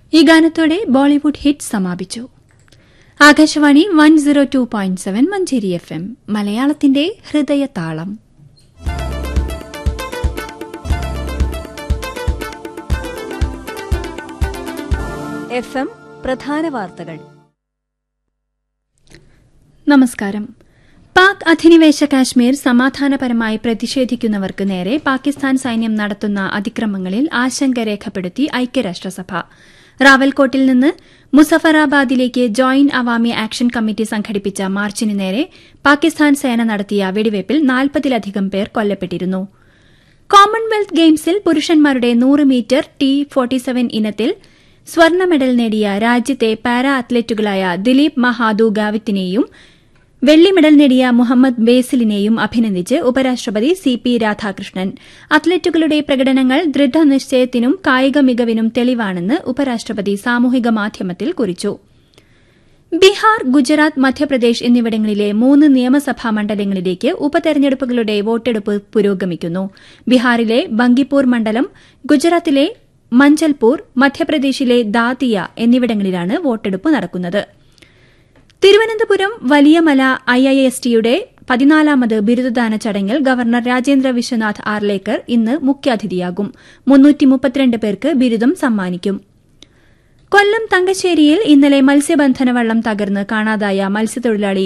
ഈ ഗാനത്തോടെ Bollywood hit സമാപിച്ചു Akashvani one zero two point seven Manjeri F M മലയാളത്തിന്റെ ഹൃദയതാളം എഫ് എം പ്രധാന വാർത്തകൾ നമസ്കാരം പാക് അധിനിവേശ കാശ്മീർ സമാധാനപരമായി പ്രതിഷേധിക്കുന്നവർക്ക് നേരെ പാകിസ്ഥാൻ സൈന്യം നടത്തുന്ന അതിക്രമങ്ങളിൽ ആശങ്ക രേഖപ്പെടുത്തി ഐക്യരാഷ്ട്രസഭ റാവൽകോട്ടിൽ നിന്ന് മുസഫറാബാദിലേക്ക് ജോയിന്റ് അവാമി ആക്ഷൻ കമ്മിറ്റി സംഘടിപ്പിച്ച മാർച്ചിന് നേരെ പാകിസ്ഥാൻ സേന നടത്തിയ വെടിവയ്പിൽ നാൽപ്പതിലധികം പേർ കൊല്ലപ്പെട്ടിരുന്നു കോമൺവെൽത്ത് ഗെയിംസിൽ പുരുഷന്മാരുടെ നൂറ് മീറ്റർ ടി ഫോർട്ടിസെവൻ ഇനത്തിൽ സ്വർണ്ണ മെഡൽ നേടിയ രാജ്യത്തെ പാരാ അത്ലറ്റുകളായ ദിലീപ് മഹാദു ഗാവിത്തിനെയും വെള്ളി മെഡൽ നേടിയ മുഹമ്മദ് ബേസിലിനെയും അഭിനന്ദിച്ച് ഉപരാഷ്ട്രപതി സി പി രാധാകൃഷ്ണൻ അത്ലറ്റുകളുടെ പ്രകടനങ്ങൾ ദൃഢനിശ്ചയത്തിനും കായിക മികവിനും തെളിവാണെന്ന് ഉപരാഷ്ട്രപതി സാമൂഹിക മാധ്യമത്തിൽ കുറിച്ചു ബീഹാർ ഗുജറാത്ത് മധ്യപ്രദേശ് എന്നിവിടങ്ങളിലെ മൂന്ന് നിയമസഭാ മണ്ഡലങ്ങളിലേക്ക് ഉപതെരഞ്ഞെടുപ്പുകളുടെ വോട്ടെടുപ്പ് പുരോഗമിക്കുന്നു ബീഹാറിലെ ബങ്കിപ്പൂർ മണ്ഡലം ഗുജറാത്തിലെ മഞ്ചൽപൂർ മധ്യപ്രദേശിലെ ദാതിയ എന്നിവിടങ്ങളിലാണ് വോട്ടെടുപ്പ് നടക്കുന്നത് Thiruvananthapuram Valiyamala I I S ടിയുടെ പതിനാലാമത് ബിരുദദാന ചടങ്ങിൽ ഗവർണർ രാജേന്ദ്ര വിശ്വനാഥ് ആർലേക്കർ ഇന്ന് മുഖ്യാതിഥിയാകും പേർക്ക് ബിരുദം സമ്മാനിക്കും കൊല്ലം തങ്കശ്ശേരിയിൽ ഇന്നലെ മത്സ്യബന്ധന വള്ളം തകർന്ന് കാണാതായ മത്സ്യത്തൊഴിലാളി